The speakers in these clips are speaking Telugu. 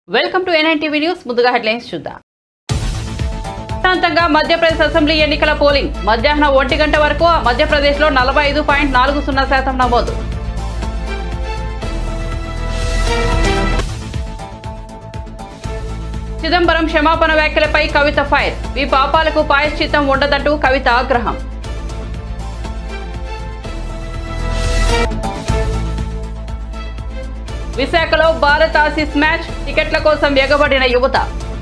వెల్కమ్ టు ఎన్ఐన్ టీవీ న్యూస్ ముందుగా హెడ్లైన్స్ చూద్దాం ప్రాంతంగా మధ్యప్రదేశ్ అసెంబ్లీ ఎన్నికల పోలింగ్ మధ్యాహ్నం ఒంటి గంట వరకు మధ్యప్రదేశ్లో నలభై ఐదు పాయింట్ నాలుగు సున్నా శాతం నమోదు చిదంబరం క్షమాపణ వ్యాఖ్యలపై కవిత ఫైర్ ఈ పాపాలకు పాయశ్చిత్తం ఉండదంటూ కవిత ఆగ్రహం విశాఖలో భారత్ ఆసీస్ మ్యాచ్ టికెట్ల కోసం ఎగబడిన యువత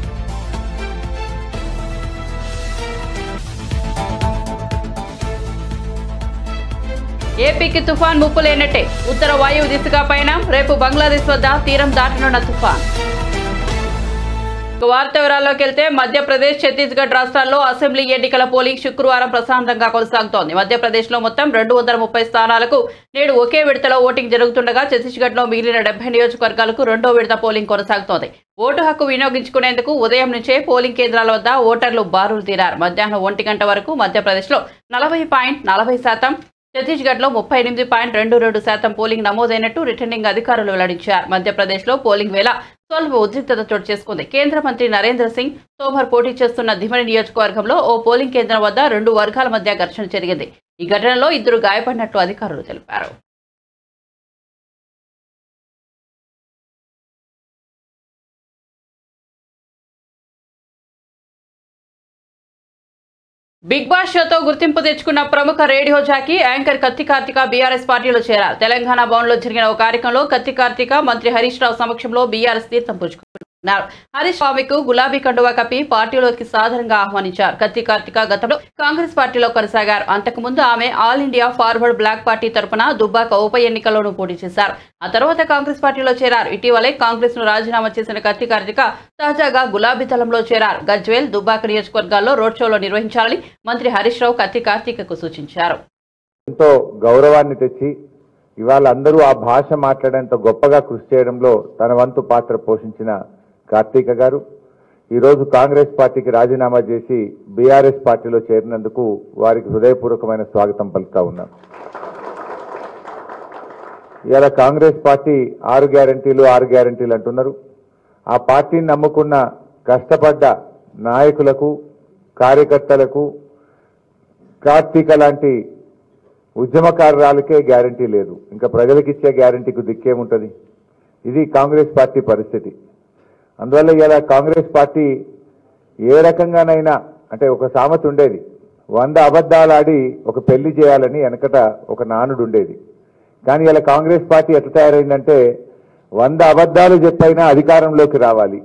ఏపీకి తుఫాన్ ముప్పు లేనట్టే ఉత్తర వాయువు దిశగా పయనం రేపు బంగ్లాదేశ్ వద్ద తీరం దాటనున్న తుఫాన్ ఇక వార్త వివరాల్లోకి వెళ్తే మధ్యప్రదేశ్ ఛత్తీస్గఢ్ రాష్ట్రాల్లో అసెంబ్లీ ఎన్నికల పోలింగ్ శుక్రవారం ప్రశాంతంగా కొనసాగుతోంది మధ్యప్రదేశ్లో మొత్తం రెండు వందల ముప్పై స్థానాలకు నేడు ఒకే విడతలో ఓటింగ్ జరుగుతుండగా ఛత్తీస్గఢ్లో మిగిలిన డెబ్బై నియోజకవర్గాలకు రెండో విడత పోలింగ్ కొనసాగుతోంది ఓటు హక్కు వినియోగించుకునేందుకు ఉదయం నుంచే పోలింగ్ కేంద్రాల వద్ద ఓటర్లు బారులు తీరారు మధ్యాహ్నం ఒంటి గంట వరకు మధ్యప్రదేశ్లో నలభై పాయింట్ నలభై శాతం ఛత్తీస్గఢ్లో ముప్పై ఎనిమిది పాయింట్ రెండు రెండు శాతం పోలింగ్ నమోదైనట్టు రిటర్నింగ్ అధికారులు వెల్లడించారు మధ్యప్రదేశ్లో పోలింగ్ వేళ స్వల్ప ఉద్రిక్తత చోటు చేసుకుంది కేంద్ర మంత్రి నరేంద్ర సింగ్ తోమర్ పోటీ చేస్తున్న ధిమని నియోజకవర్గంలో ఓ పోలింగ్ కేంద్రం వద్ద రెండు వర్గాల మధ్య ఘర్షణ జరిగింది ఈ ఘటనలో ఇద్దరు గాయపడినట్లు అధికారులు తెలిపారు బిగ్ బాస్ షోతో గుర్తింపు తెచ్చుకున్న ప్రముఖ రేడియో జాకీ యాంకర్ కత్తి కార్తిక బీఆర్ఎస్ పార్టీలో చేరారు తెలంగాణ భవన్ లో జరిగిన ఒక కార్యక్రమంలో కత్తి కార్తిక మంత్రి హరీష్ రావు సమక్షంలో బీఆర్ఎస్ తీర్థం పుచ్చుకున్నారు హరీష్ స్వామికు గులాబీ కండువా కప్పి పార్టీలోకి సాధారణంగా ఆహ్వానించారు కత్తి కార్తిక గతంలో కాంగ్రెస్ పార్టీలో కొనసాగారు అంతకుముందు ఆమె all India forward bloc party తరపున దుబ్బాక ఉప ఎన్నికల్లోనూ పోటీ చేశారు ఆ తర్వాత కాంగ్రెస్ పార్టీలో చేరారు ఇటీవలే కాంగ్రెస్ ను రాజీనామా చేసిన కత్తి కార్తిక తాజాగా గులాబీ దళంలో చేరారు గజ్వేల్ దుబ్బాక నియోజకవర్గాల్లో రోడ్ షోలో నిర్వహించాలని మంత్రి హరీష్ రావు కత్తి కార్తీకకు సూచించారు ఎంతో గౌరవాన్ని తెచ్చి ఇవాళ అందరూ ఆ భాష మాట్లాడేంత గొప్పగా కృషి చేయడంలో తన వంతు పాత్ర పోషించిన కార్తీక గారు ఈరోజు కాంగ్రెస్ పార్టీకి రాజీనామా చేసి బీఆర్ఎస్ పార్టీలో చేరినందుకు వారికి హృదయపూర్వకమైన స్వాగతం పలుకుతా ఉన్నాం ఇవాళ కాంగ్రెస్ పార్టీ ఆరు గ్యారంటీలు ఆరు గ్యారంటీలు అంటున్నారు ఆ పార్టీని నమ్ముకున్న కష్టపడ్డ నాయకులకు కార్యకర్తలకు కార్తీక లాంటి ఉద్యమకారురాలకే గ్యారంటీ లేదు ఇంకా ప్రజలకు ఇచ్చే గ్యారంటీకి దిక్కేముంటది ఇది కాంగ్రెస్ పార్టీ పరిస్థితి అందువల్ల ఇలా కాంగ్రెస్ పార్టీ ఏ రకంగానైనా అంటే ఒక సామెత ఉండేది వంద అబద్ధాలు ఆడి ఒక పెళ్లి చేయాలని వెనకట ఒక నానుడు ఉండేది కానీ ఇలా కాంగ్రెస్ పార్టీ ఎట్లా తయారైందంటే వంద అబద్ధాలు చెప్పైనా అధికారంలోకి రావాలి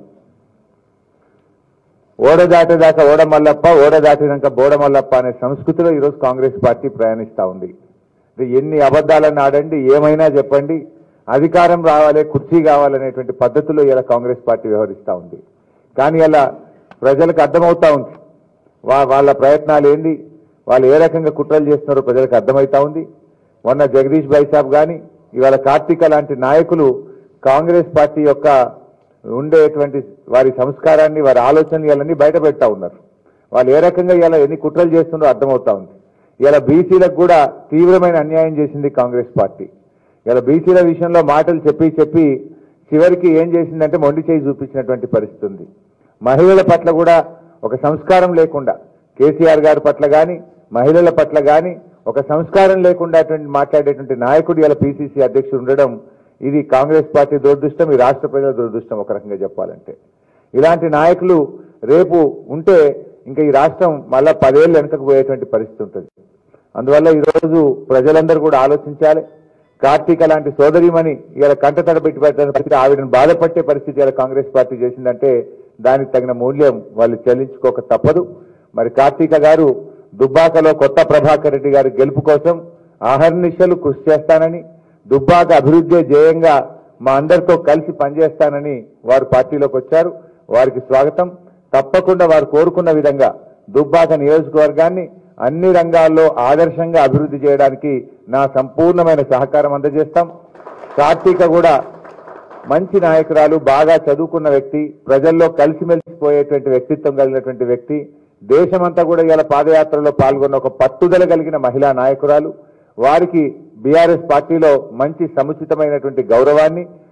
ఓడ దాటేదాకా ఓడ మల్లప్ప ఓడ దాటినాక బోడ మల్లప్ప అనే సంస్కృతిలో ఈరోజు కాంగ్రెస్ పార్టీ ప్రయాణిస్తా ఉంది అంటే ఎన్ని అబద్ధాలను ఆడండి ఏమైనా చెప్పండి అధికారం రావాలి కుర్చీ కావాలనేటువంటి పద్ధతిలో ఇలా కాంగ్రెస్ పార్టీ వ్యవహరిస్తూ ఉంది కానీ అలా ప్రజలకు అర్థమవుతా ఉంది వా వాళ్ళ ప్రయత్నాలు ఏంది వాళ్ళు ఏ రకంగా కుట్రలు చేస్తున్నారో ప్రజలకు అర్థమవుతా ఉంది మొన్న జగదీష్ భాయ్ సాబ్ కానీ ఇవాళ కార్తీక లాంటి నాయకులు కాంగ్రెస్ పార్టీ యొక్క ఉండేటువంటి వారి సంస్కారాన్ని వారి ఆలోచనలు ఇవన్నీ బయట పెడతా ఉన్నారు వాళ్ళు ఏ రకంగా ఇలా ఎన్ని కుట్రలు చేస్తున్నారో అర్థమవుతా ఉంది ఇలా బీసీలకు కూడా తీవ్రమైన అన్యాయం చేసింది కాంగ్రెస్ పార్టీ ఇలా బీసీల విషయంలో మాటలు చెప్పి చెప్పి చివరికి ఏం చేసిందంటే మొండి చేయి చూపించినటువంటి పరిస్థితి ఉంది మహిళల పట్ల కూడా ఒక సంస్కారం లేకుండా కేసీఆర్ గారి పట్ల కానీ మహిళల పట్ల కానీ ఒక సంస్కారం లేకుండా మాట్లాడేటువంటి నాయకుడు ఇలా పీసీసీ అధ్యక్షుడు ఉండడం ఇది కాంగ్రెస్ పార్టీ దురదృష్టం ఈ రాష్ట్ర ప్రజల దురదృష్టం ఒక రకంగా చెప్పాలంటే ఇలాంటి నాయకులు రేపు ఉంటే ఇంకా ఈ రాష్ట్రం మళ్ళా పదేళ్ళు వెనకకు పోయేటువంటి పరిస్థితి ఉంటుంది అందువల్ల ఈరోజు ప్రజలందరూ కూడా ఆలోచించాలి కార్తీక లాంటి సోదరిమని ఇలా కంట తడబెట్టి పెట్టిన పరిస్థితి ఆవిడని బాధపట్టే పరిస్థితి ఇలా కాంగ్రెస్ పార్టీ చేసిందంటే దానికి తగిన మూల్యం వాళ్ళు చెల్లించుకోక తప్పదు మరి కార్తీక గారు దుబ్బాకలో కొత్త ప్రభాకర్ రెడ్డి గారి గెలుపు కోసం ఆహర్నిశలు కృషి చేస్తానని దుబ్బాక అభివృద్ధి ధ్యేయంగా మా అందరితో కలిసి పనిచేస్తానని వారు పార్టీలోకి వచ్చారు వారికి స్వాగతం తప్పకుండా వారు కోరుకున్న విధంగా దుబ్బాక నియోజకవర్గాన్ని అన్ని రంగాల్లో ఆదర్శంగా అభివృద్ధి చేయడానికి నా సంపూర్ణమైన సహకారం అందజేస్తాం కార్తీక కూడా మంచి నాయకురాలు బాగా చదువుకున్న వ్యక్తి ప్రజల్లో కలిసిమెలిసిపోయేటువంటి వ్యక్తిత్వం కలిగినటువంటి వ్యక్తి దేశమంతా కూడా ఇలా పాదయాత్రలో పాల్గొన్న ఒక పట్టుదల కలిగిన మహిళా నాయకురాలు వారికి బీఆర్ఎస్ పార్టీలో మంచి సముచితమైనటువంటి గౌరవాన్ని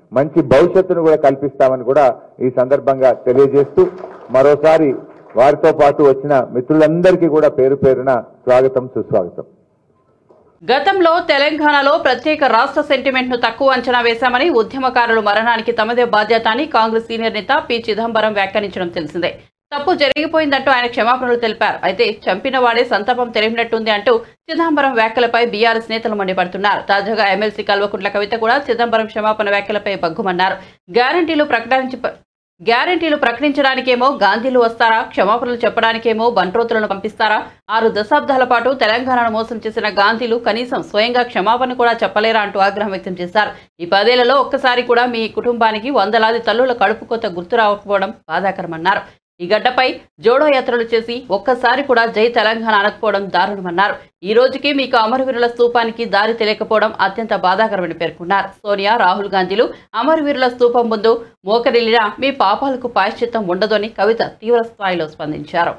మంచి భవిష్యత్తును కూడా కల్పిస్తామని కూడా ఈ సందర్భంగా తెలియజేస్తూ మరోసారి వారితో పాటు వచ్చిన మిత్రులందరికీ కూడా పేరు పేరున స్వాగతం సుస్వాగతం గతంలో తెలంగాణలో ప్రత్యేక రాష్ట్ర సెంటిమెంట్ ను తక్కువ అంచనా వేశామని ఉద్యమకారుల మరణానికి తమదే బాధ్యత అని కాంగ్రెస్ సీనియర్ నేత పి చిదంబరం వ్యాఖ్యానించడం తెలిసిందే తప్పు జరిగిపోయిందంటూ ఆయన క్షమాపణలు తెలిపారు అయితే చంపిన వాడే సంతాపం తెలిపినట్టుంది అంటూ చిదంబరం వ్యాఖ్యలపై బీఆర్ఎస్ నేతలు మండిపడుతున్నారు తాజాగా ఎమ్మెల్సీ కల్వకుంట్ల కవిత కూడా చిదంబరం క్షమాపణ వ్యాఖ్యలపై బగ్గుమన్నారు గ్యారంటీలు ప్రకటించి గ్యారంటీలు ప్రకటించడానికేమో గాంధీలు వస్తారా క్షమాపణలు చెప్పడానికేమో బంట్రోతులను పంపిస్తారా ఆరు దశాబ్దాల పాటు తెలంగాణను మోసం చేసిన గాంధీలు కనీసం స్వయంగా క్షమాపణ కూడా చెప్పలేరా అంటూ ఆగ్రహం వ్యక్తం చేశారు ఈ పదేళ్లలో ఒక్కసారి కూడా మీ కుటుంబానికి వందలాది తల్లుల కడుపు కొత్త గుర్తు రాకపోవడం బాధాకరమన్నారు ఈ గడ్డపై జోడో యాత్రలు చేసి ఒక్కసారి కూడా జై తెలంగాణ అనకపోవడం దారుణమన్నారు ఈ రోజుకి మీకు అమరవీరుల స్తూపానికి దారి తెలియకపోవడం అత్యంత బాధాకరమని పేర్కొన్నారు సోనియా రాహుల్ గాంధీలు అమరవీరుల స్తూపం ముందు మోకరిల్లినా మీ పాపాలకు పాయశ్చిత్తం ఉండదని కవిత తీవ్ర స్థాయిలో స్పందించారు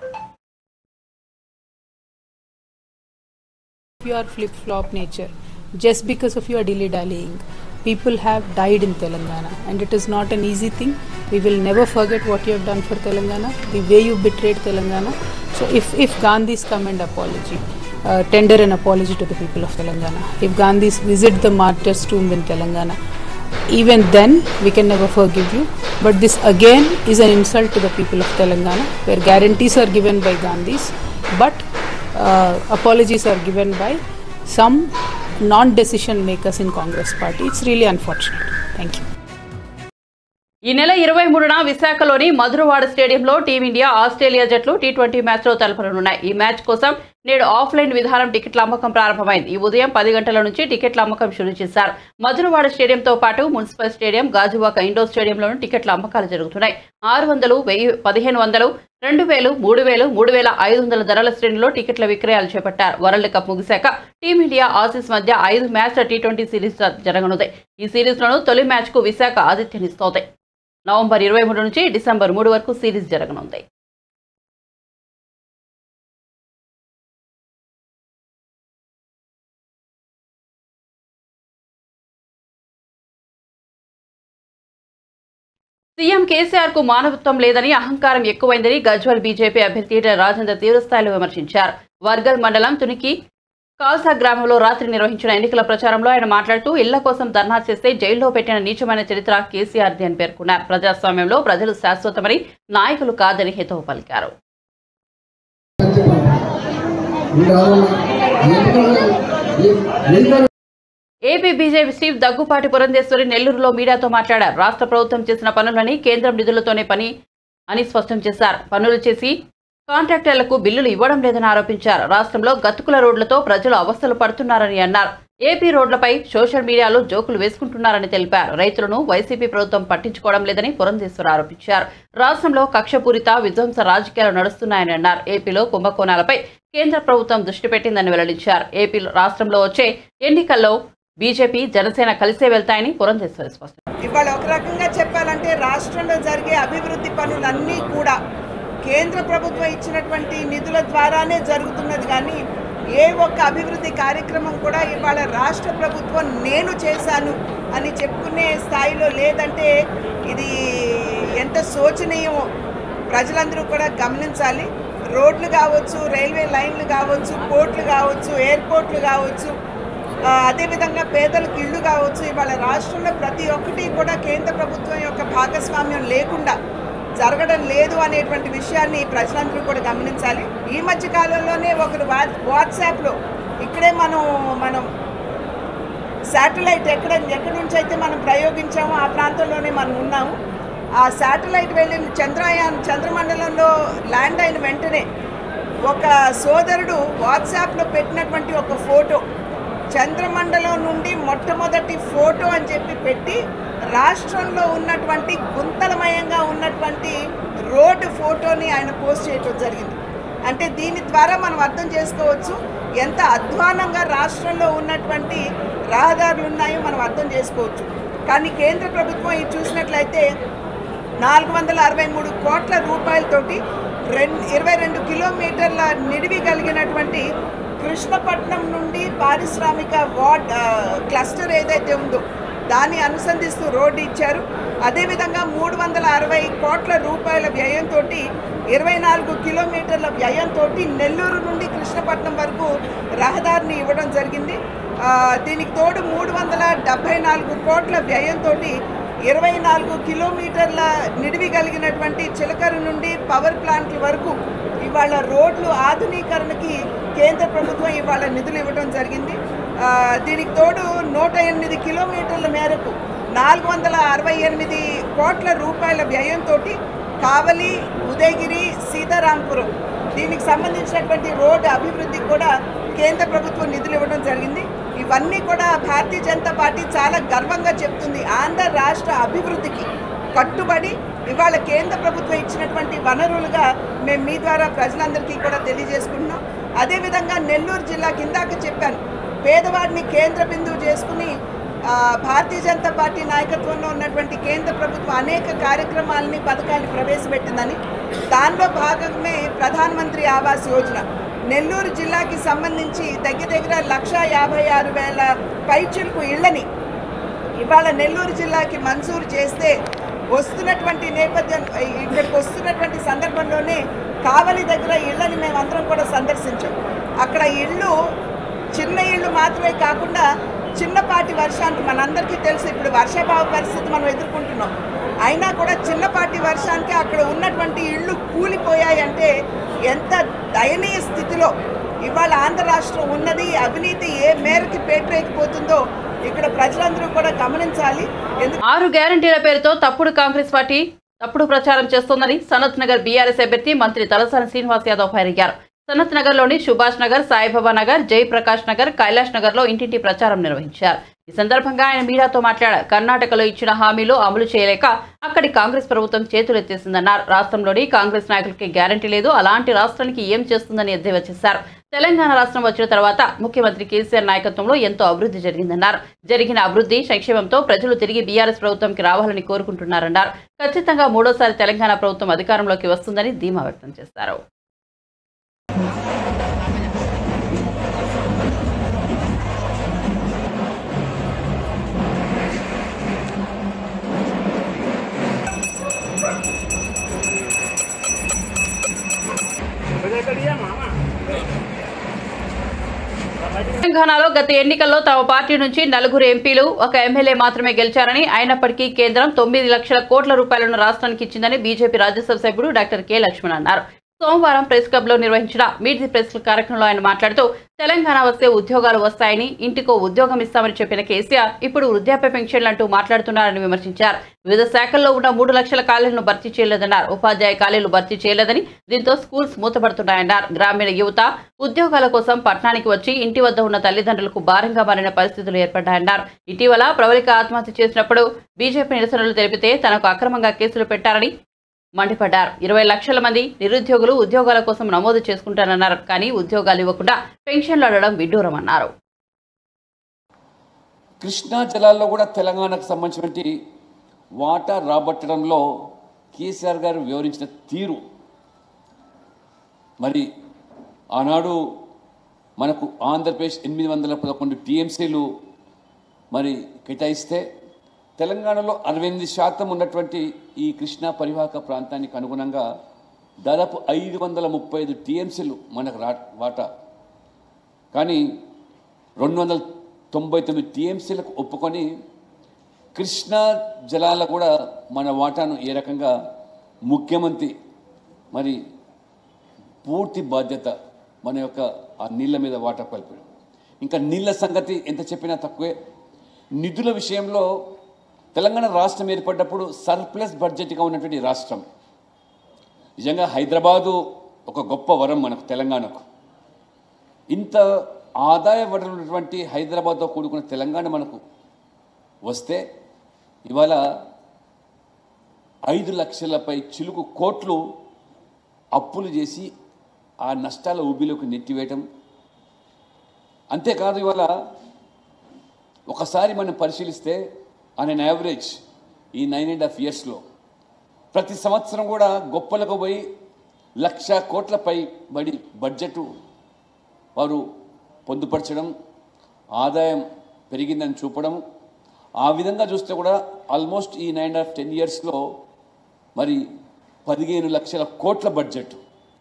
your flip flop nature just because of your dilly dallying. People have died in Telangana, and it is not an easy thing. We will never forget what you have done for Telangana, the way you betrayed Telangana. So, if, if Gandhi's come and apology, uh, tender an apology to the people of Telangana, if Gandhi's visit the martyr's tomb in Telangana, even then we can never forgive you. But this again is an insult to the people of Telangana, where guarantees are given by Gandhis, but uh, apologies are given by some non-decision makers in Congress party. It's really unfortunate. Thank you. ఈ నెల ఇరవై మూడున విశాఖలోని మధురవాడ స్టేడియంలో టీమిండియా ఆస్ట్రేలియా జట్లు టీ ట్వంటీ మ్యాచ్లో తలపనున్నాయి ఈ మ్యాచ్ కోసం నేడు ఆఫ్లైన్ విధానం టికెట్ల అమ్మకం ప్రారంభమైంది ఈ ఉదయం పది గంటల నుంచి టికెట్ల అమ్మకం షురూ చేశారు మధురవాడ స్టేడియంతో పాటు మున్సిపల్ స్టేడియం గాజువాక ఇండోర్ స్టేడియంలోనూ టికెట్ల అమ్మకాలు జరుగుతున్నాయి ఆరు వందలు వెయ్యి పదిహేను వందలు రెండు వేలు మూడు వేలు మూడు వేల ఐదు వందల ధరల శ్రేణిలో టికెట్ల విక్రయాలు చేపట్టారు వరల్డ్ కప్ ముగిశాక టీమిండియా ఆసీస్ మధ్య ఐదు మ్యాచ్ల టీ ట్వంటీ సిరీస్ జరగనుంది ఈ సిరీస్లోనూ తొలి మ్యాచ్కు విశాఖ ఆతిథ్యనిస్తోంది నవంబర్ ఇరవై మూడు నుంచి డిసెంబర్ మూడు వరకు సిరీస్ జరగనుంది సీఎం కేసీఆర్ కు మానవత్వం లేదని అహంకారం ఎక్కువైందని గజ్వల్ బీజేపీ అభ్యర్థి ఈటెల రాజేందర్ తీవ్రస్థాయిలో విమర్శించారు వర్గల్ మండలం తునికి కాల్సా గ్రామంలో రాత్రి నిర్వహించిన ఎన్నికల ప్రచారంలో ఆయన మాట్లాడుతూ ఇళ్ల కోసం ధర్నా చేస్తే జైల్లో పెట్టిన నీచమైన చరిత్ర కేసీఆర్ది అని పేర్కొన్నారు ప్రజాస్వామ్యంలో ప్రజలు శాశ్వతమని నాయకులు కాదని హితవు పలికారు AP BJP chief Daggubati Purandeswari నెల్లూరులో మీడియాతో మాట్లాడారు రాష్ట్ర ప్రభుత్వం చేసిన పనులని కేంద్రం నిధులతోనే పని అని స్పష్టం చేశారు పనులు చేసి కాంట్రాక్టర్లకు బిల్లులు ఇవ్వడం లేదని ఆరోపించారు రాష్ట్రంలో గతుకుల రోడ్లతో ప్రజలు అవస్థలు పడుతున్నారని అన్నారు ఏపీ రోడ్లపై సోషల్ మీడియాలో జోకులు వేసుకుంటున్నారని తెలిపారు రైతులను వైసీపీ ప్రభుత్వం పట్టించుకోవడం లేదని పురంధేశ్వర్ ఆరోపించారు రాష్ట్రంలో కక్షపూరిత విధ్వంస రాజకీయాలు నడుస్తున్నాయని అన్నారు ఏపీలో కుంభకోణాలపై కేంద్ర ప్రభుత్వం దృష్టి పెట్టిందని వెల్లడించారు ఏపీ రాష్ట్రంలో వచ్చే ఎన్నికల్లో బీజేపీ జనసేన కలిసే వెళ్తాయని పురంధేశ్వరి స్పష్టం ఇవాళ ఒక రకంగా చెప్పాలంటే రాష్ట్రంలో జరిగే అభివృద్ధి పనులన్నీ కూడా కేంద్ర ప్రభుత్వం ఇచ్చినటువంటి నిధుల ద్వారానే జరుగుతున్నది కానీ ఏ ఒక్క అభివృద్ధి కార్యక్రమం కూడా ఇవాళ రాష్ట్ర ప్రభుత్వం నేను చేశాను అని చెప్పుకునే స్థాయిలో లేదంటే ఇది ఎంత శోచనీయమో ప్రజలందరూ కూడా గమనించాలి రోడ్లు కావచ్చు రైల్వే లైన్లు కావచ్చు పోర్ట్లు కావచ్చు ఎయిర్పోర్ట్లు కావచ్చు ఆ, అదేవిధంగా పేదలకు ఇళ్ళు కావచ్చు ఇవాళ రాష్ట్రంలో ప్రతి ఒక్కటి కూడా కేంద్ర ప్రభుత్వం యొక్క భాగస్వామ్యం లేకుండా జరగడం లేదు అనేటువంటి విషయాన్ని ప్రజలందరూ కూడా గమనించాలి ఈ మధ్య కాలంలోనే ఒకరు వా వాట్సాప్లో ఇక్కడే మనం మనం శాటిలైట్ ఎక్కడ ఎక్కడి నుంచి అయితే మనం ప్రయోగించామో ఆ ప్రాంతంలోనే మనం ఉన్నాము ఆ శాటిలైట్ వెళ్ళిన చంద్రయాన్ చంద్రమండలంలో ల్యాండ్ అయిన వెంటనే ఒక సోదరుడు వాట్సాప్లో పెట్టినటువంటి ఒక ఫోటో చంద్రమండలం నుండి మొట్టమొదటి ఫోటో అని చెప్పి పెట్టి రాష్ట్రంలో ఉన్నటువంటి గుంతలమయంగా ఉన్నటువంటి రోడ్డు ఫోటోని ఆయన పోస్ట్ చేయడం జరిగింది అంటే దీని ద్వారా మనం అర్థం చేసుకోవచ్చు ఎంత అధ్వానంగా రాష్ట్రంలో ఉన్నటువంటి రహదారులు ఉన్నాయో మనం అర్థం చేసుకోవచ్చు కానీ కేంద్ర ప్రభుత్వం ఇది చూసినట్లయితే నాలుగు వందల అరవై మూడు కోట్ల రూపాయలతోటి రెండు ఇరవై రెండు కిలోమీటర్ల నిడివి కలిగినటువంటి కృష్ణపట్నం నుండి పారిశ్రామిక వార్డ్ ఆ, క్లస్టర్ ఏదైతే ఉందో దాన్ని అనుసంధిస్తూ రోడ్డు ఇచ్చారు అదేవిధంగా మూడు వందల అరవై కోట్ల రూపాయల వ్యయంతో ఇరవై నాలుగు కిలోమీటర్ల వ్యయంతో నెల్లూరు నుండి కృష్ణపట్నం వరకు రహదారిని ఇవ్వడం జరిగింది ఆ, దీనికి తోడు మూడు వందల డెబ్బై నాలుగు కోట్ల వ్యయంతో ఇరవై నాలుగు కిలోమీటర్ల నిడివి కలిగినటువంటి చిలకర నుండి పవర్ ప్లాంట్ల వరకు ఇవాళ రోడ్లు ఆధునీకరణకి కేంద్ర ప్రభుత్వం ఇవాళ నిధులు ఇవ్వడం జరిగింది ఆ, దీనికి తోడు నూట ఎనిమిది కిలోమీటర్ల మేరకు నాలుగు వందల అరవై ఎనిమిది కోట్ల రూపాయల వ్యయంతో కావలి ఉదయగిరి సీతారాంపురం దీనికి సంబంధించినటువంటి రోడ్డు అభివృద్ధికి కూడా కేంద్ర ప్రభుత్వం నిధులు ఇవ్వడం జరిగింది ఇవన్నీ కూడా భారతీయ జనతా పార్టీ చాలా గర్వంగా చెప్తుంది ఆంధ్ర రాష్ట్ర అభివృద్ధికి కట్టుబడి ఇవాళ కేంద్ర ప్రభుత్వం ఇచ్చినటువంటి వనరులుగా మేము మీ ద్వారా ప్రజలందరికీ కూడా తెలియజేసుకుంటున్నాం అదేవిధంగా నెల్లూరు జిల్లా కిందాక చెప్పాను పేదవాడిని కేంద్ర బిందువు చేసుకుని ఆ, భారతీయ జనతా పార్టీ నాయకత్వంలో ఉన్నటువంటి కేంద్ర ప్రభుత్వం అనేక కార్యక్రమాలని పథకాన్ని ప్రవేశపెట్టిందని దానిలో భాగమే ప్రధానమంత్రి ఆవాస్ యోజన నెల్లూరు జిల్లాకి సంబంధించి దగ్గర దగ్గర లక్ష యాభై ఆరు వేల పైచిలుకు ఇళ్ళని ఇవాళ నెల్లూరు జిల్లాకి మంజూరు చేస్తే వస్తున్నటువంటి నేపథ్యం ఇక్కడికి వస్తున్నటువంటి సందర్భంలోనే కావలి దగ్గర ఇళ్ళని మేమందరం కూడా సందర్శించాం అక్కడ ఇళ్ళు చిన్న ఇళ్ళు మాత్రమే కాకుండా చిన్నపాటి వర్షానికి మనందరికీ తెలుసు ఇప్పుడు వర్షాభావ పరిస్థితి మనం ఎదుర్కొంటున్నాం అయినా కూడా చిన్నపాటి వర్షానికి అక్కడ ఉన్నటువంటి ఇళ్ళు కూలిపోయాయి అంటే ఎంత దయనీయ స్థితిలో ఇవాళ ఆంధ్ర రాష్ట్రం ఉన్నది అవినీతి ఏ మేరకు పేటరేకిపోతుందో ఇక్కడ ప్రజలందరూ కూడా గమనించాలి ఎందుకు ఆరు గ్యారంటీల పేరుతో తప్పుడు కాంగ్రెస్ పార్టీ తప్పుడు ప్రచారం చేస్తోందని సనత్ నగర్ బీఆర్ఎస్ అభ్యర్థి మంత్రి తలసాని శ్రీనివాస్ యాదవ్ ఫైరయ్యారు సనత్ నగర్ లోని సుభాష్ నగర్ సాయిబాబా నగర్ జయప్రకాష్ నగర్ కైలాష్ నగర్ లో ఇంటింటి ప్రచారం నిర్వహించారు ఈ సందర్భంగా ఆయన మీడియాతో మాట్లాడారు కర్ణాటకలో ఇచ్చిన హామీలు అమలు చేయలేక అక్కడి కాంగ్రెస్ ప్రభుత్వం చేతులెత్తేసిందన్నారు రాష్ట్రంలోని కాంగ్రెస్ నాయకులకి గ్యారంటీ లేదు అలాంటి రాష్ట్రానికి ఏం చేస్తుందని ఎద్దేవా చేశారు తెలంగాణ రాష్ట్రం వచ్చిన తర్వాత ముఖ్యమంత్రి కేసీఆర్ నాయకత్వంలో ఎంతో అభివృద్ధి జరిగిందన్నారు జరిగిన అభివృద్ధి సంక్షేమంతో ప్రజలు తిరిగి బీఆర్ఎస్ ప్రభుత్వంకి రావాలని కోరుకుంటున్నారన్నారు ఖచ్చితంగా మూడోసారి తెలంగాణ ప్రభుత్వం అధికారంలోకి వస్తుందని ధీమా వ్యక్తం చేశారు తెలంగాణలో గత ఎన్నికల్లో తమ పార్టీ నుంచి నలుగురు ఎంపీలు ఒక ఎమ్మెల్యే మాత్రమే గెలిచారని అయినప్పటికీ కేంద్రం తొమ్మిది లక్షల కోట్ల రూపాయలను రాష్ట్రానికి ఇచ్చిందని బీజేపీ రాజ్యసభ సభ్యుడు డాక్టర్ కె లక్ష్మణ్ అన్నారు సోమవారం ప్రెస్ క్లబ్ లో నిర్వహించిన మీట్ ది ప్రెస్ కార్యక్రమంలో ఆయన మాట్లాడుతూ తెలంగాణ వస్తే ఉద్యోగాలు వస్తాయని ఇంటికో ఉద్యోగం ఇస్తామని చెప్పిన కేసీఆర్ ఇప్పుడు వృద్ధాప్య పెన్షన్లు అంటూ మాట్లాడుతున్నారని విమర్శించారు వివిధ శాఖల్లో ఉన్న మూడు లక్షల ఖాళీలను భర్తీ చేయలేదన్నారు ఉపాధ్యాయ ఖాళీలు భర్తీ చేయలేదని దీంతో స్కూల్స్ మూతపడుతున్నాయన్నారు గ్రామీణ యువత ఉద్యోగాల కోసం పట్టణానికి వచ్చి ఇంటి వద్ద ఉన్న తల్లిదండ్రులకు భారంగా మారిన పరిస్థితులు ఏర్పడ్డాయన్నారు ఇటీవల ప్రవళిక ఆత్మహత్య చేసినప్పుడు బీజేపీ నిరసనలు తెలిపితే తనకు అక్రమంగా కేసులు పెట్టారని మండిపడ్డారు ఇరవై లక్షల మంది నిరుద్యోగులు ఉద్యోగాల కోసం నమోదు చేసుకుంటారన్నారు కానీ ఉద్యోగాలు ఇవ్వకుండా పెన్షన్లు అడగడం విడ్డూరమన్నారు కృష్ణా జలాల్లో కూడా తెలంగాణకు సంబంధించినటువంటి వాటా రాబట్టడంలో కేసీఆర్ గారు వివరించిన తీరు మరి ఆనాడు మనకు ఆంధ్రప్రదేశ్ ఎనిమిది వందల పదకొండు టీఎంసీలు మరి కేటాయిస్తే తెలంగాణలో అరవై ఎనిమిది శాతం ఉన్నటువంటి ఈ కృష్ణా పరివాహక ప్రాంతానికి అనుగుణంగా దాదాపు ఐదు వందల ముప్పై ఐదు టీఎంసీలు మనకు రా వాటా కానీ రెండు వందల తొంభై తొమ్మిది టీఎంసీలకు ఒప్పుకొని కృష్ణా జలాల కూడా మన వాటాను ఏ రకంగా ముఖ్యమంత్రి మరి పూర్తి బాధ్యత మన యొక్క ఆ నీళ్ళ మీద వాటా కలిపాడు ఇంకా నీళ్ళ సంగతి ఎంత చెప్పినా తక్కువే నిధుల విషయంలో తెలంగాణ రాష్ట్రం ఏర్పడ్డప్పుడు సర్ప్లస్ బడ్జెట్గా ఉన్నటువంటి రాష్ట్రం నిజంగా హైదరాబాదు ఒక గొప్ప వరం మనకు తెలంగాణకు ఇంత ఆదాయ వనరులు ఉన్నటువంటి హైదరాబాద్తో కూడుకున్న తెలంగాణ మనకు వస్తే ఇవాళ ఐదు లక్షలపై చిలుకు కోట్లు అప్పులు చేసి ఆ నష్టాల ఊబిలోకి నెట్టివేయటం అంతేకాదు ఇవాళ ఒకసారి మనం పరిశీలిస్తే ఆన్ అన్ యావరేజ్ ఈ నైన్ అండ్ హాఫ్ ఇయర్స్లో ప్రతి సంవత్సరం కూడా గొప్పలకు పోయి లక్ష కోట్లపై బడి బడ్జెట్ వారు పొందుపరచడం ఆదాయం పెరిగిందని చూపడం ఆ విధంగా చూస్తే కూడా ఆల్మోస్ట్ ఈ నైన్ ఆఫ్ టెన్ ఇయర్స్లో మరి పదిహేను లక్షల కోట్ల బడ్జెట్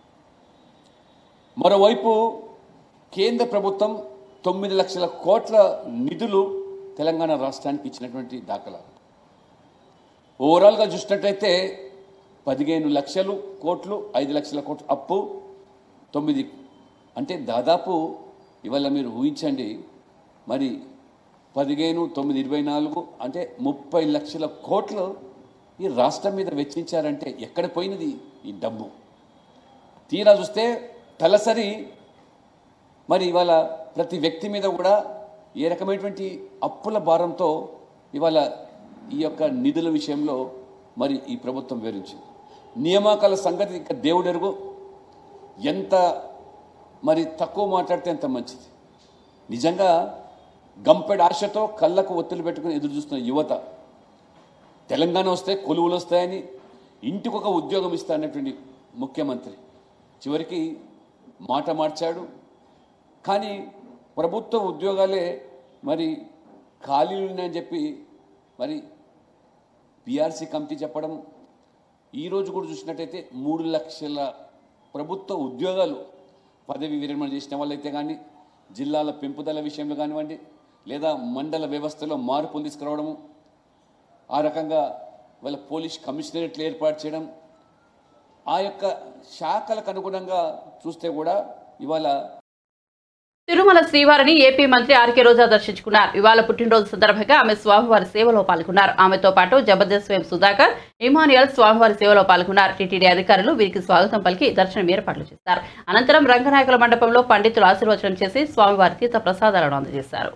మరోవైపు కేంద్ర ప్రభుత్వం తొమ్మిది లక్షల కోట్ల నిధులు తెలంగాణ రాష్ట్రానికి ఇచ్చినటువంటి దాఖలా ఓవరాల్గా చూసినట్టయితే పదిహేను లక్షలు కోట్లు ఐదు లక్షల కోట్లు అప్పు తొమ్మిది అంటే దాదాపు ఇవాళ మీరు ఊహించండి మరి పదిహేను తొమ్మిది ఇరవై నాలుగు అంటే ముప్పై లక్షల కోట్లు ఈ రాష్ట్రం మీద వెచ్చించారంటే ఎక్కడ పోయినది ఈ డబ్బు తీరా చూస్తే తలసరి మరి ఇవాళ ప్రతి వ్యక్తి మీద కూడా ఏ రకమైనటువంటి అప్పుల భారంతో ఇవాళ ఈ యొక్క నిధుల విషయంలో మరి ఈ ప్రభుత్వం వివరించింది నియామకాల సంగతి ఇంకా దేవుడెరుగు ఎంత మరి తక్కువ మాట్లాడితే అంత మంచిది నిజంగా గంపెడు ఆశతో కళ్ళకు ఒత్తులు పెట్టుకుని ఎదురు చూస్తున్న యువత తెలంగాణ వస్తే కొలువులు వస్తాయని ఇంటికి ఒక ఉద్యోగం ఇస్తా అన్నటువంటి ముఖ్యమంత్రి చివరికి మాట మార్చాడు కానీ ప్రభుత్వ ఉద్యోగాలే మరి ఖాళీలు ఉన్నాయని చెప్పి మరి పిఆర్సీ కమిటీ చెప్పడం ఈరోజు కూడా చూసినట్టయితే మూడు లక్షల ప్రభుత్వ ఉద్యోగాలు పదవి విరమణ చేసిన వాళ్ళైతే కానీ జిల్లాల పెంపుదల విషయంలో కానివ్వండి లేదా మండల వ్యవస్థలో మార్పులు తీసుకురావడము ఆ రకంగా వాళ్ళ పోలీస్ కమిషనరేట్లు ఏర్పాటు చేయడం ఆ యొక్క శాఖలకు అనుగుణంగా చూస్తే కూడా ఇవాళ తిరుమల శ్రీవారిని ఏపీ మంత్రి ఆర్కే రోజా దర్శించుకున్నారు ఇవాళ పుట్టినరోజు సందర్భంగా ఆమె స్వామివారి సేవలో పాల్గొన్నారు ఆమెతో పాటు జబర్దస్త్ వేం సుధాకర్ ఇమానియల్ స్వామివారి సేవలో పాల్గొన్నారు టీటీడీ అధికారులు వీరికి స్వాగతం పలికి దర్శనం ఏర్పాట్లు చేశారు అనంతరం రంగనాయకుల మండపంలో పండితులు ఆశీర్వచనం చేసి స్వామివారి తీర్థ ప్రసాదాలను అందజేశారు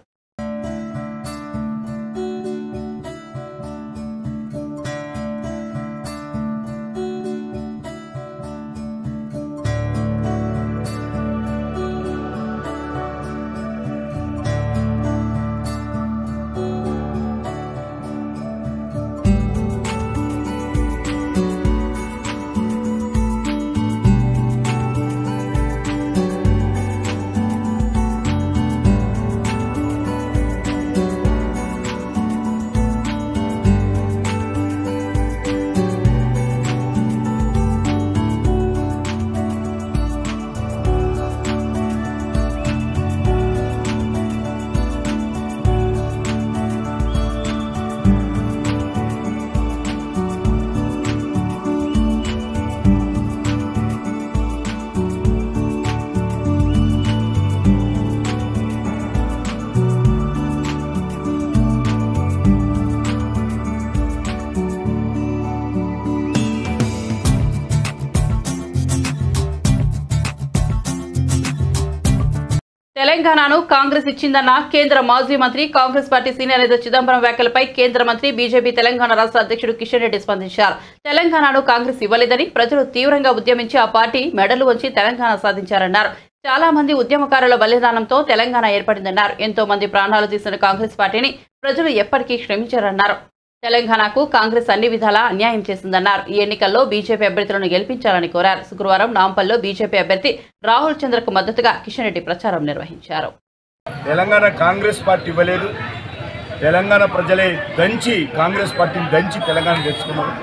తెలంగాణను కాంగ్రెస్ ఇచ్చిందన్న కేంద్ర మాజీ మంత్రి కాంగ్రెస్ పార్టీ సీనియర్ నేత చిదంబరం వ్యాఖ్యలపై కేంద్ర మంత్రి బీజేపీ తెలంగాణ రాష్ట్ర అధ్యక్షుడు కిషన్ రెడ్డి స్పందించారు తెలంగాణను కాంగ్రెస్ ఇవ్వలేదని ప్రజలు తీవ్రంగా ఉద్యమించి ఆ పార్టీ మెడలు వంచి తెలంగాణ సాధించారన్నారు చాలా మంది ఉద్యమకారుల బలిదానంతో తెలంగాణ ఏర్పడిందన్నారు ఎంతో మంది ప్రాణాలు తీసిన కాంగ్రెస్ పార్టీని ప్రజలు ఎప్పటికీ క్షమించారన్నారు తెలంగాణకు కాంగ్రెస్ అన్ని విధాలా అన్యాయం చేసిందన్నారు ఈ ఎన్నికల్లో బీజేపీ అభ్యర్థులను గెలిపించాలని కోరారు శుక్రవారం నాంపల్లో బీజేపీ అభ్యర్థి రాహుల్ చంద్రకు మద్దతుగా కిషన్ రెడ్డి ప్రచారం నిర్వహించారు తెలంగాణ కాంగ్రెస్ పార్టీ ఇవ్వలేదు తెలంగాణ ప్రజలే దంచి కాంగ్రెస్ పార్టీని దంచి తెలంగాణ తెచ్చుకున్నారు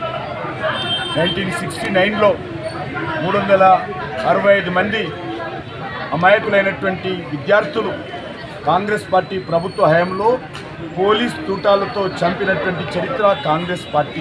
నైన్టీన్ సిక్స్టీ నైన్లో మూడు వందల అరవై ఐదు మంది అమాయకులైనటువంటి విద్యార్థులు కాంగ్రెస్ పార్టీ ప్రభుత్వ హయాంలో పోలీస్ తూటాలతో చంపినటువంటి చరిత్ర కాంగ్రెస్ పార్టీ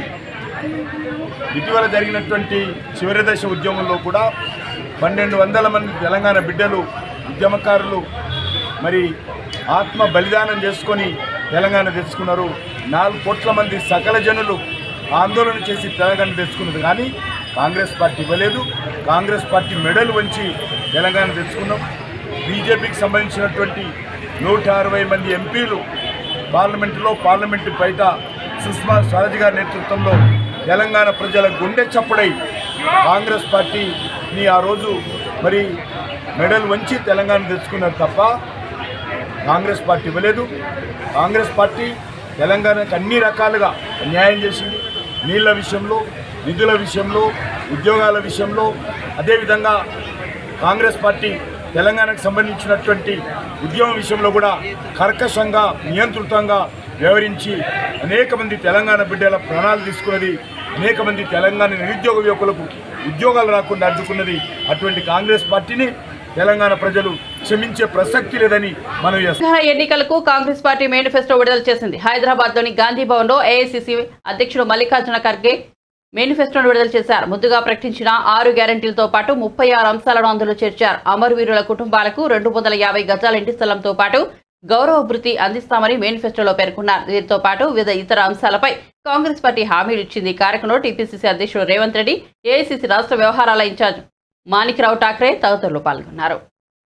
ఇటీవల జరిగినటువంటి చివరి దశ ఉద్యమంలో కూడా పన్నెండు వందల మంది తెలంగాణ బిడ్డలు ఉద్యమకారులు మరి ఆత్మ బలిదానం చేసుకొని తెలంగాణ తెచ్చుకున్నారు నాలుగు కోట్ల మంది సకల జనులు ఆందోళన చేసి తెలంగాణ తెచ్చుకున్నది కానీ కాంగ్రెస్ పార్టీ ఇవ్వలేదు కాంగ్రెస్ పార్టీ మెడల్ వంచి తెలంగాణ తెచ్చుకున్నాం బీజేపీకి సంబంధించినటువంటి నూట అరవై మంది ఎంపీలు పార్లమెంటులో పార్లమెంటు బయట సుష్మా స్వరాజ్ గారి నేతృత్వంలో తెలంగాణ ప్రజల గుండె చప్పుడై కాంగ్రెస్ పార్టీని ఆ రోజు మరి మెడల్ వంచి తెలంగాణ తెచ్చుకున్నారు తప్ప కాంగ్రెస్ పార్టీ ఇవ్వలేదు కాంగ్రెస్ పార్టీ తెలంగాణకు అన్ని రకాలుగా న్యాయం చేసింది నీళ్ల విషయంలో నిధుల విషయంలో ఉద్యోగాల విషయంలో అదేవిధంగా కాంగ్రెస్ పార్టీ తెలంగాణకు సంబంధించినటువంటి ఉద్యమం విషయంలో కూడా కర్కశంగా నియంత్రితంగా వ్యవహరించి అనేక మంది తెలంగాణ బిడ్డల ప్రాణాలు తీసుకున్నది అనేక మంది తెలంగాణ నిరుద్యోగ యువకులకు ఉద్యోగాలు రాకుండా అడ్డుకున్నది అటువంటి కాంగ్రెస్ పార్టీని తెలంగాణ ప్రజలు క్షమించే ప్రసక్తి లేదని మనం చేస్తాం తెలంగాణ ఎన్నికలకు కాంగ్రెస్ పార్టీ మేనిఫెస్టో విడుదల చేసింది హైదరాబాద్ లోని గాంధీ భవన్ లో ఏఐసిసి అధ్యక్షుడు మల్లికార్జున ఖర్గే మేనిఫెస్టోను విడుదల చేశారు ముందుగా ప్రకటించిన ఆరు గ్యారంటీలతో పాటు ముప్పై ఆరు అంశాలను అందులో చేర్చారు అమరవీరుల కుటుంబాలకు రెండు వందల యాభై గజాల ఇంటి స్థలంతో పాటు గౌరవ భృతి అందిస్తామని మేనిఫెస్టోలో పేర్కొన్నారు దీంతో పాటు వివిధ ఇతర అంశాలపై కాంగ్రెస్ పార్టీ హామీలు ఇచ్చింది ఈ కార్యక్రమంలో టీపీసీసీ అధ్యక్షుడు రేవంత్ రెడ్డి ఏఐసీసీ రాష్ట్ర వ్యవహారాల ఇన్ఛార్జ్ మాణిక్రావు ఠాక్రే తదితరులు పాల్గొన్నారు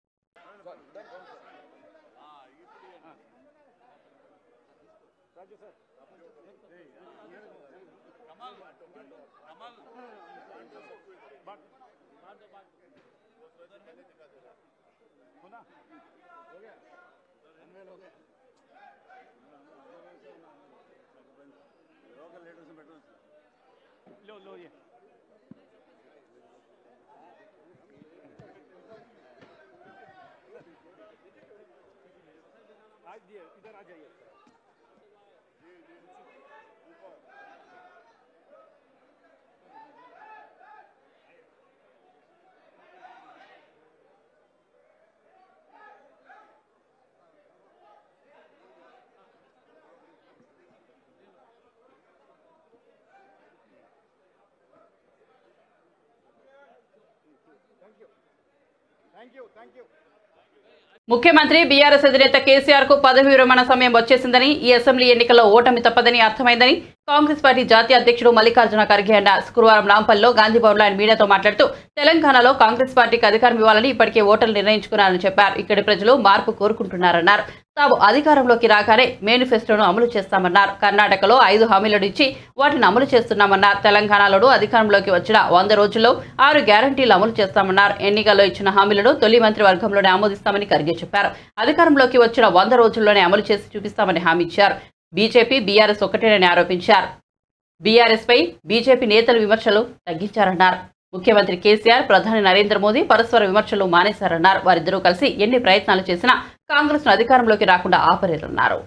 ముఖ్యమంత్రి బీఆర్ఎస్ అధినేత కేసీఆర్ కు పదవి విరమణ సమయం వచ్చేసిందని ఈ అసెంబ్లీ ఎన్నికల్లో ఓటమి తప్పదని అర్థమైందని కాంగ్రెస్ పార్టీ జాతీయ అధ్యక్షుడు మల్లికార్జున ఖర్గే అన్నారు శుక్రవారం నాంపల్లిలో గాంధీ భవన్లో ఆయన మీడియాతో మాట్లాడుతూ తెలంగాణలో కాంగ్రెస్ పార్టీకి అధికారం ఇవ్వాలని ఇప్పటికే ఓటర్లు నిర్ణయించుకున్నారని చెప్పారు ఇక్కడి ప్రజలు మార్పు కోరుకుంటున్నారన్నారు తాము అధికారంలోకి రాగానే మేనిఫెస్టోను అమలు చేస్తామన్నారు కర్ణాటకలో ఐదు హామీలను ఇచ్చి వాటిని అమలు చేస్తున్నామన్నారు తెలంగాణలోనూ అధికారంలోకి వచ్చిన వంద రోజుల్లో ఆరు గ్యారంటీలు అమలు చేస్తామన్నారు ఎన్నికల్లో ఇచ్చిన హామీలను తొలి మంత్రి వర్గంలోనే ఆమోదిస్తామని ఖర్గే చెప్పారు అధికారంలోకి వచ్చిన వంద రోజుల్లోనే అమలు చేసి చూపిస్తామని హామీ ఇచ్చారు బీజేపీ బీఆర్ఎస్ ఒకటేనని ఆరోపించారు బీఆర్ఎస్ పై బీజేపీ నేతలు విమర్శలు తగ్గించారన్నారు ముఖ్యమంత్రి కేసీఆర్ ప్రధాని నరేంద్ర మోదీ పరస్పర విమర్శలు మానేశారన్నారు వారిద్దరూ కలిసి ఎన్ని ప్రయత్నాలు చేసినా కాంగ్రెస్ ను అధికారంలోకి రాకుండా ఆపలేరన్నారు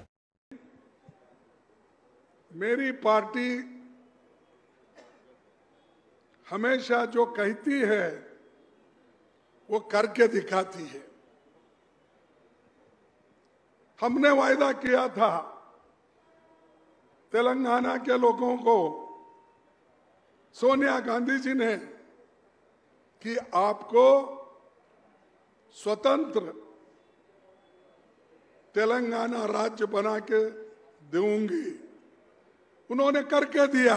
मेरी पार्टी हमेशा जो कहती है वो करके दिखाती है हमने वायदा किया था तेलंगाना के लोगों को सोनिया गांधी जी ने कि आपको स्वतंत्र तेलंगाना राज्य बना के दूंगी उन्होंने करके दिया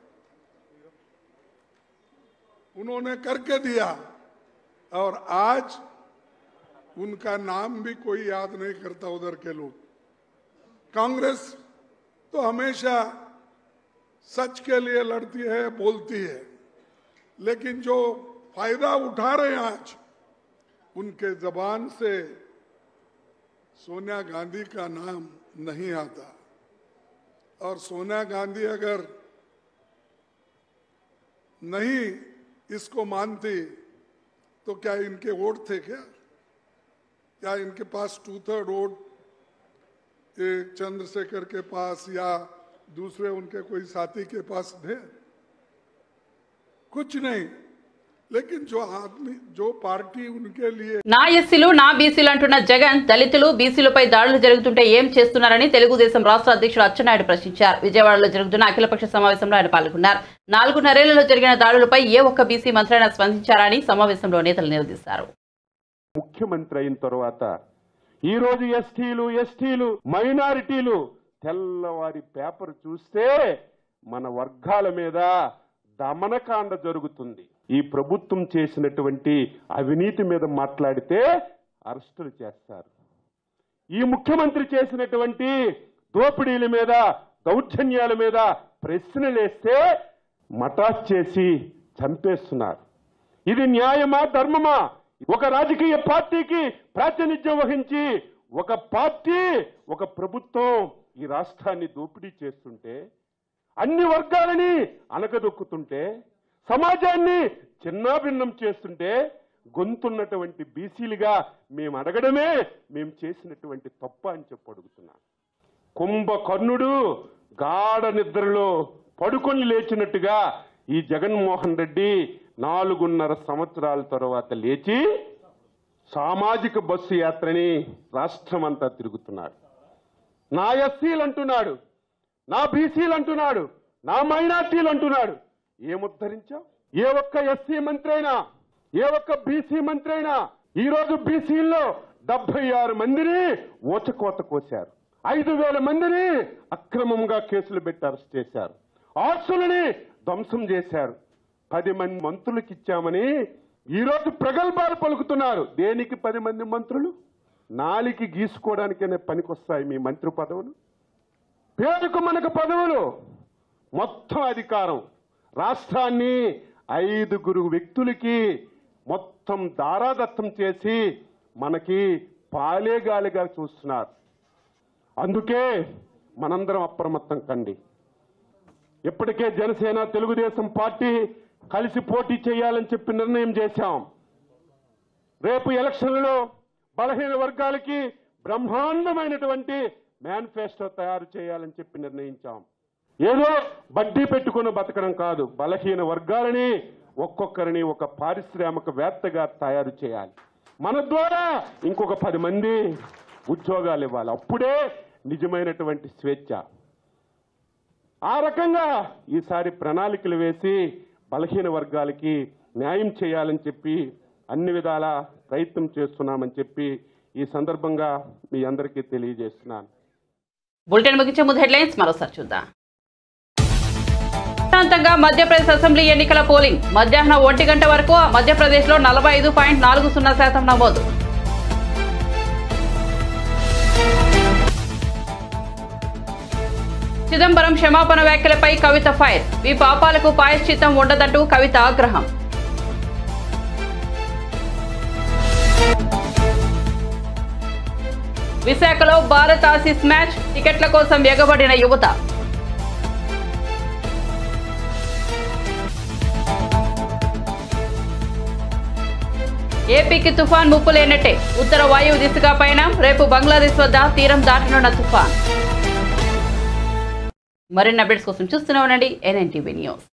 उन्होंने करके दिया और आज उनका नाम भी कोई याद नहीं करता उधर के लोग कांग्रेस तो हमेशा सच के लिए लड़ती है बोलती है लेकिन जो फायदा उठा रहे हैं आज उनके जबान से सोनिया गांधी का नाम नहीं आता और सोनिया गांधी अगर नहीं इसको मानती तो क्या इनके वोट थे क्या क्या इनके पास टू थर्ड वोट ये चंद्रशेखर के पास या दूसरे उनके कोई साथी के पास थे कुछ नहीं लेकिन जो आदमी जो पार्टी उनके लिए నా ఎస్సీలు నా బీసీలు అంటున్న జగన్ దళితులు బీసీలపై దాడులు జరుగుతుంటే ఏం చేస్తున్నారని తెలుగుదేశం రాష్ట్ర అధ్యక్షుడు అచ్చెన్నాయుడు ప్రశ్నించారు విజయవాడలో జరుగుతున్న అఖిలపక్ష సమావేశంలో ఆయన పాల్గొన్నారు నాలుగున్నరేళ్లలో జరిగిన దాడులపై ఏ ఒక్క బీసీ మంత్రైనా స్పందించారని సమావేశంలో నేతలు నిలదీశారు ముఖ్యమంత్రి అయిన తర్వాత ఈ రోజు ఎస్టీలు ఎస్టీలు మైనారిటీలు తెల్లవారి పేపర్ చూస్తే మన వర్గాల మీద దమనకాండ జరుగుతుంది ఈ ప్రభుత్వం చేసినటువంటి అవినీతి మీద మాట్లాడితే అరెస్టులు చేస్తారు ఈ ముఖ్యమంత్రి చేసినటువంటి దోపిడీల మీద దౌర్జన్యాల మీద ప్రశ్నలేస్తే మటాచ్ చేసి చంపేస్తున్నారు ఇది న్యాయమా ధర్మమా ఒక రాజకీయ పార్టీకి ప్రాతినిధ్యం వహించి ఒక పార్టీ ఒక ప్రభుత్వం ఈ రాష్ట్రాన్ని దోపిడీ చేస్తుంటే అన్ని వర్గాలని అనగదొక్కుతుంటే సమాజాన్ని చిన్నాభిన్నం చేస్తుంటే గొంతున్నటువంటి బీసీలుగా మేము అడగడమే మేము చేసినటువంటి తప్ప అని చెప్పి అడుగుతున్నాను కుంభకర్ణుడు గాఢ నిద్రలో పడుకొని లేచినట్టుగా ఈ జగన్మోహన్ రెడ్డి నాలుగున్నర సంవత్సరాల తర్వాత లేచి సామాజిక బస్సు యాత్రని రాష్ట్రమంతా తిరుగుతున్నాడు నా ఎస్సీలు అంటున్నాడు నా బీసీలు అంటున్నాడు నా మైనార్టీలు అంటున్నాడు ఏముద్ధరించావు ఏ ఒక్క ఎస్సీ మంత్రి అయినా ఏ ఒక్క బీసీ మంత్రి అయినా ఈ రోజు బీసీల్లో డెబ్బై ఆరు మందిని ఊచకోత కోశారు ఐదు వేల మందిని అక్రమంగా కేసులు పెట్టి అరెస్ట్ చేశారు ఆస్తులని ధ్వంసం చేశారు పది మంది మంత్రులకు ఇచ్చామని ఈ రోజు ప్రగల్భాలు పలుకుతున్నారు దేనికి పది మంది మంత్రులు నాలికి గీసుకోవడానికైనా పనికొస్తాయి మీ మంత్రి పదవులు పేరుకు మనకు పదవులు మొత్తం అధికారం రాష్ట్రాన్ని ఐదుగురు వ్యక్తులకి మొత్తం దారాదత్తం చేసి మనకి పాలేగాలిగా చూస్తున్నారు అందుకే మనందరం అప్రమత్తం కండి ఇప్పటికే జనసేన తెలుగుదేశం పార్టీ కలిసి పోటీ చేయాలని చెప్పి నిర్ణయం చేశాం రేపు ఎలక్షన్లలో బలహీన వర్గాలకి బ్రహ్మాండమైనటువంటి మేనిఫెస్టో తయారు చేయాలని చెప్పి నిర్ణయించాం ఏదో బడ్డీ పెట్టుకుని బతకడం కాదు బలహీన వర్గాలని ఒక్కొక్కరిని ఒక పారిశ్రామికవేత్తగా తయారు చేయాలి మన ద్వారా ఇంకొక పది మంది ఉద్యోగాలు ఇవ్వాలి అప్పుడే నిజమైనటువంటి స్వేచ్ఛ ఆ రకంగా ఈసారి ప్రణాళికలు వేసి బలహీన వర్గాలకి న్యాయం చేయాలని చెప్పి అన్ని విధాల ప్రయత్నం చేస్తున్నామని చెప్పి ఈ సందర్భంగా మీ అందరికీ తెలియజేస్తున్నాను బులెటిన్ ముగించే ముందు హెడ్లైన్స్ మరోసారి చూద్దాం ప్రాంతంగా మధ్యప్రదేశ్ అసెంబ్లీ ఎన్నికల పోలింగ్ మధ్యాహ్నం ఒంటి గంట వరకు మధ్యప్రదేశ్లో నలభై ఐదు పాయింట్ నాలుగు సున్నా శాతం నమోదు చిదంబరం క్షమాపణ వ్యాఖ్యలపై కవిత ఫైర్ మీ పాపాలకు పాయశ్చిత్తం ఉండదంటూ కవిత ఆగ్రహం విశాఖలో భారత్ ఆసీస్ మ్యాచ్ టికెట్ల కోసం ఎగబడిన యువత ఏపీకి తుఫాన్ ముప్పు లేనట్టే ఉత్తర వాయువు దిశగా పయనం రేపు బంగ్లాదేశ్ వద్ద తీరం దాటనున్న తుఫాన్ మరిన్ని అప్డేట్స్ కోసం చూస్తూనే ఉండండి ఎన్ఎన్టీవీ న్యూస్